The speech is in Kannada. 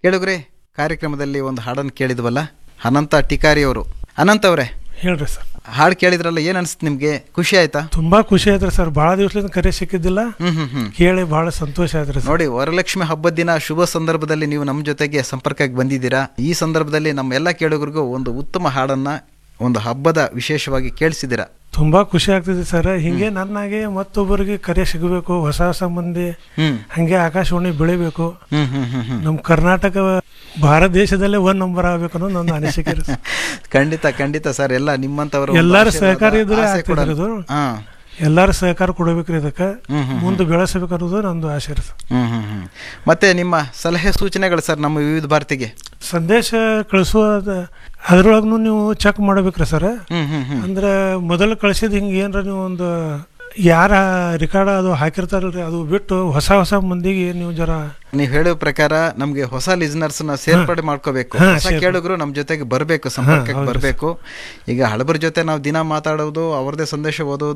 ಕೇಳುಗ್ರೆ ಕಾರ್ಯಕ್ರಮದಲ್ಲಿ ಒಂದು ಹಾಡನ್ನು ಕೇಳಿದ್ವಲ್ಲ ಅನಂತ ಟಿಕಾರಿ ಅವರು ಅನಂತ್ ಅವರೇ ಹೇಳ್ರಿ ಸರ್ ಹಾಡು ಕೇಳಿದ್ರಲ್ಲ ಏನು ಅನಿಸ್ತು ನಿಮಗೆ ಖುಷಿ ಆಯ್ತಾ ತುಂಬಾ ಖುಷಿ ಆಯ್ತ್ರಿ ಸರ್ ಭಾಳ ದಿವಸದಿಂದ ಕರೆ ಸಿಕ್ಕಿದ್ದಿಲ್ಲ ಹ್ಮ್ ಹ್ಮ್ ಹ್ಮ್ ಕೇಳಿ ಭಾಳ ಸಂತೋಷ ಆಯ್ತ್ರಿ ಸರ್ ನೋಡಿ ವರಲಕ್ಷ್ಮಿ ಹಬ್ಬದ ದಿನ ಶುಭ ಸಂದರ್ಭದಲ್ಲಿ ನೀವು ನಮ್ಮ ಜೊತೆಗೆ ಸಂಪರ್ಕಕ್ಕೆ ಬಂದಿದ್ದೀರಾ ಈ ಸಂದರ್ಭದಲ್ಲಿ ನಮ್ಮ ಎಲ್ಲ ಕೇಳುಗರಿಗೂ ಒಂದು ಉತ್ತಮ ಹಾಡನ್ನ ಒಂದು ಹಬ್ಬದ ವಿಶೇಷವಾಗಿ ಕೇಳಿಸಿದ್ದೀರಾ ತುಂಬಾ ಖುಷಿ ಆಗ್ತಿದೆ ಸರ್ ಹಿಂಗೆ ನನ್ನಾಗೆ ಮತ್ತೊಬ್ಬರಿಗೆ ಕರೆ ಸಿಗಬೇಕು ಹೊಸ ಹೊಸ ಮಂದಿ ಹ್ಮ್ ಹಂಗೆ ಆಕಾಶವಾಣಿ ಬೆಳಿಬೇಕು ಹ್ಮ್ ಹ್ಮ್ ಹ್ಮ್ ಹ್ಮ್ ನಮ್ಮ ಕರ್ನಾಟಕ ಭಾರತ ದೇಶದಲ್ಲೇ ಒಂದ್ ನಂಬರ್ ಆಗ್ಬೇಕು ಅನ್ನೋದು ನನ್ನ ಅನಿಸಿಕೆ ರೀ ಸರ್. ಖಂಡಿತ ಖಂಡಿತ ಸರ್ ಎಲ್ಲ ನಿಮ್ಮಂತವರು ಒಂದು ಎಲ್ಲರ ಆಶೀರ್ವಾದ, ಸಹಕಾರ ಇದ್ರೆ ಆಸೆ ಕೂಡ- ಆಗ್ತದ್ರಿ ಇದು. ಹಾ ಎಲ್ಲಾರು ಸಹಕಾರ ಕೊಡಬೇಕ್ರಿ ಇದಕ್ಕೆ ಹ್ಮ್ ಹ್ಮ್ ಮುಂದೆ ಬೆಳೆಸಬೇಕು ಅನ್ನೋದು ನಂದು ಆಸೆ ರೀ ಸರ್. ಹ್ಮ್ ಹ್ಮ್ ಹ್ಮ್ ಮತ್ತೆ ನಿಮ್ಮ ಸಲಹೆ ಸೂಚನೆಗಳು ಸರ್ ನಮ್ಮ ವಿವಿಧ ಭಾರತಿಗೆ ಸಂದೇಶ ಕಳಿಸುವ ಅದ್ರೊಳಗೂ ನೀವು ಚೆಕ್ ಮಾಡ್ಬೇಕ್ರಿ ಸರ್ ಹ್ಮ್ ಹ್ಮ್ ಹ್ಮ್ ಅಂದ್ರೆ ಮೊದಲು ಕಳಿಸಿದ ಹಿಂಗೆ ಏನ್ರ ನೀವು ಒಂದು ಯಾರ ರೆಕಾರ್ಡ್ ಅದು ಹಾಕಿರ್ತಾರಲ್ರಿ ಅದು ಬಿಟ್ಟು ಹೊಸ ಹೊಸ ಮಂದಿಗೆ ನೀವು ಜರ ನೀವು ಹೇಳೋ ಪ್ರಕಾರ ನಮ್ಗೆ ಹೊಸ ಲಿಸ್ನರ್ಸ್ ನ ಸೇರ್ಪಡೆ ಮಾಡ್ಕೋಬೇಕು ಹಾ, ಹೊಸ ಸೇರ್ಪಡೆ. ಕೇಳುಗರು ನಮ್ಮ ಜೊತೆಗೆ ಬರಬೇಕು ಸಂಪರ್ಕಕ್ಕೆ ಹೌದು ಬರಬೇಕು ಈಗ ಹಳಬರ ಜೊತೆ ನಾವು ದಿನ ಮಾತಾಡೋದು ಅವ್ರದೇ ಸಂದೇಶ ಓದೋದು